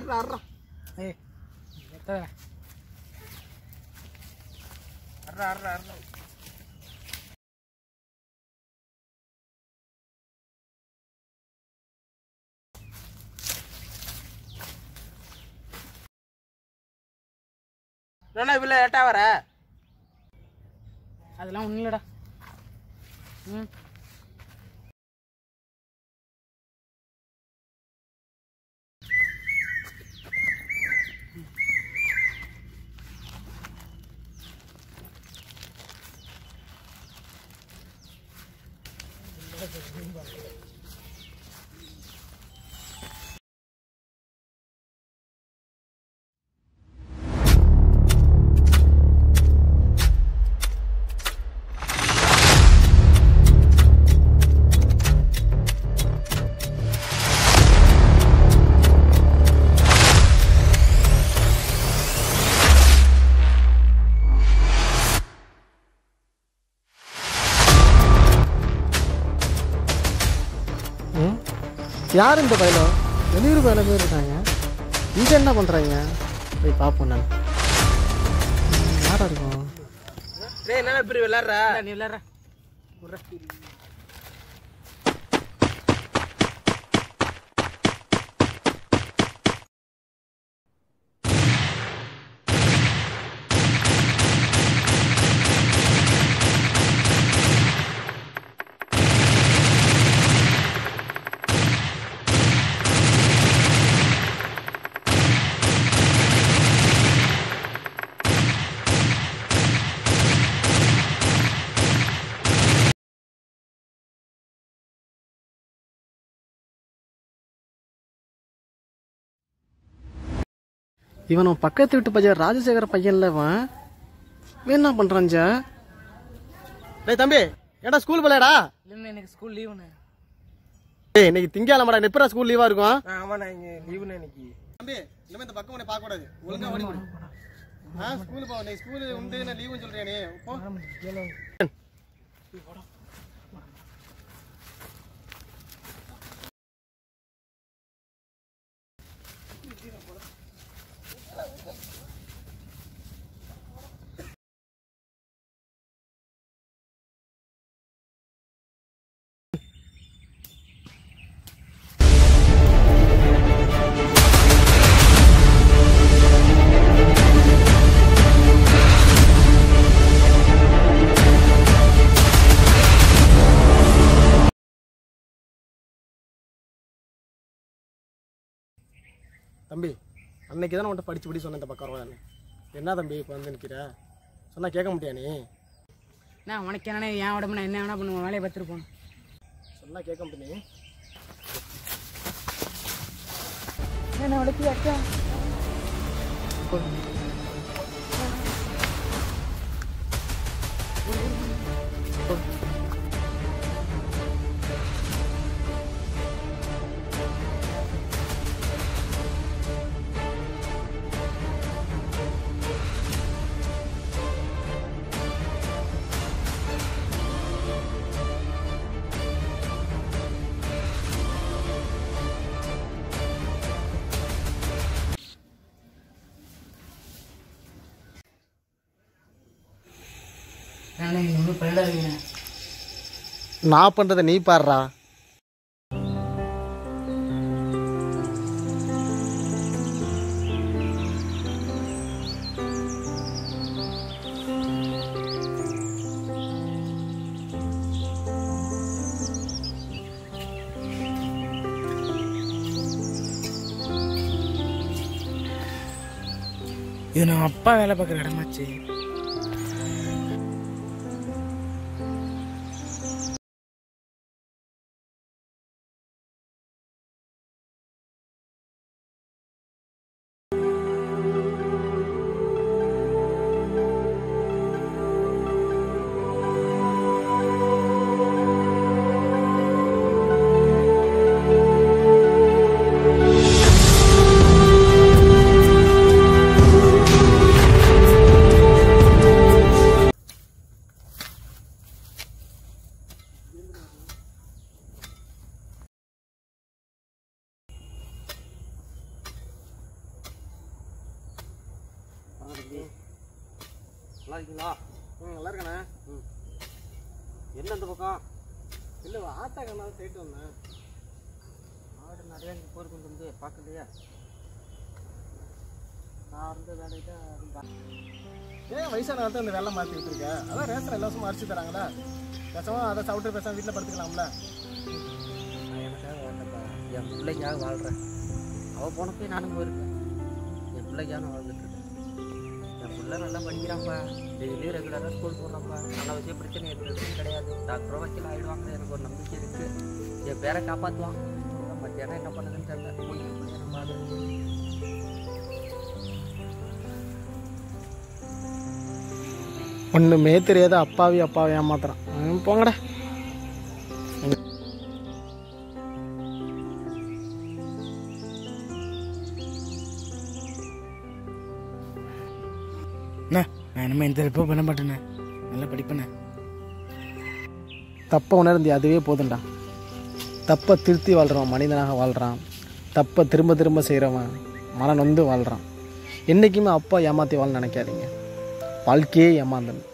அர்றா அர்றா ஏய் எத்தனை அர்றா அர்றா அர்றா என்ன இவ்வளோ லேட்டாக வர அதெல்லாம் ஒன்றும் இல்லைடா ம் ம் யார் இந்த பையலோ வெளியூர் பையல பேர் இருக்காங்க இங்கே என்ன பண்ணுறாங்க போய் பார்ப்போம் நான் ம், யாரா இருக்கும் டேய் என்ன இப்படி விளாட்ற நீ விளையாடுற இவன் உன் பக்கத்து வீட்டு பையன் ராஜசேகர பையன்ல இவன் இவன் என்ன பண்ணுறான் ஜா டேய் தம்பி ஏடா ஸ்கூல் போலையாடா இல்லைண்ணே எனக்கு ஸ்கூல் லீவுண்ணே ஏய் இன்னைக்கு திங்கக்கிழமைடா எப்படா ஸ்கூல் லீவா இருக்கும் ஆமாண்ணா இங்கே லீவுண்ணா இன்னைக்கு தம்பி இனிமே இந்த பக்கம் உன்னை பார்க்க கூடாது ஒழுங்கா ஓடி போடு ஆ ஸ்கூல் போ நீ ஸ்கூல் உண்டு நான் லீவுன்னு சொல்றியா நீ போ தம்பி அன்னைக்கு தானே உன்ட்ட படிச்சு படி சொன்னேன் இந்த பக்கம் வரவான்னு என்ன தம்பி இப்போ வந்து நிற்கிற சொன்னா கேட்க முடியா நீ நான் உனக்கு என்னண்ணே என் உடம்பு நான் என்ன வேணா பண்ணுவேன் வேலையை பார்த்துட்டு போகணும் சொன்னா கேட்க முடியும் நீ என்ன உடச்சி அக்கா நானே ஒன்றும் பண்ணிடாதீங்க நான் பண்றதை நீ பாடுறா இது நான் அப்பா வேலை பார்க்குற இடமாச்சு ஆ நல்லா இருக்கீங்களா ம் நல்லா இருக்கண்ணே ம் என்ன இந்த பக்கம் இல்லை ஆட்டா கண்ணா போயிட்டு வந்தேன் ஆடு நிறைய இங்கே போயிருக்கு வந்து பார்க்கலையா நான் வந்து வேலைக்கு ஏன் வயசான காலத்தில் இந்த வேலை மாற்றி விட்டுருக்க அதான் ரேஷன் எல்லாசும் அரிசி தராங்களே பேசாம அதை சாப்பிட்டு பேசாம வீட்டில் படுத்துக்கலாம்ல நான் எனக்காக வாழ்ந்தப்பா என் பிள்ளைக்காக வாழ்கிறேன் அவள் போனப்பே நானும் போயிருக்கேன் என் பிள்ளைக்காக நான் வாழ்ந்துட்டு இருக்கேன் என் பிள்ளை நல்லா படிக்கிறான்ப்பா டெய்லியும் ரெகுலராக ஸ்கூல் போகிறான்ப்பா நல்ல விஷயம் பிரச்சனை எதுவும் எதுவும் கிடையாது டாக்டரோ வக்கீல் ஆகிடுவாங்க எனக்கு ஒரு நம்பிக்கை இருக்குது என் பேரை காப்பாற்றுவான் மத்தியானம் என்ன பண்ணுதுன்னு தெரியல போய் என் பிள்ளைய நான் பார்க்குறேன் ஒன்றுமே தெரியாத அப்பாவி அப்பாவி ஏமாத்துறான் ம், போங்கடா அண்ணா நான் இனிமே எந்த ஹெல்ப்பும் பண்ண மாட்டேண்ணே நல்லா படிப்பேண்ணே தப்பை உணர்ந்தி அதுவே போதும்டா தப்பை திருத்தி வாழ்கிறவன் மனிதனாக வாழ்கிறான் தப்பை திரும்ப திரும்ப செய்கிறவன் மன நொந்து வாழ்கிறான் என்றைக்குமே அப்பா ஏமாற்றி வாழ நினைக்காதீங்க வாழ்க்கையே ஏமாந்தன்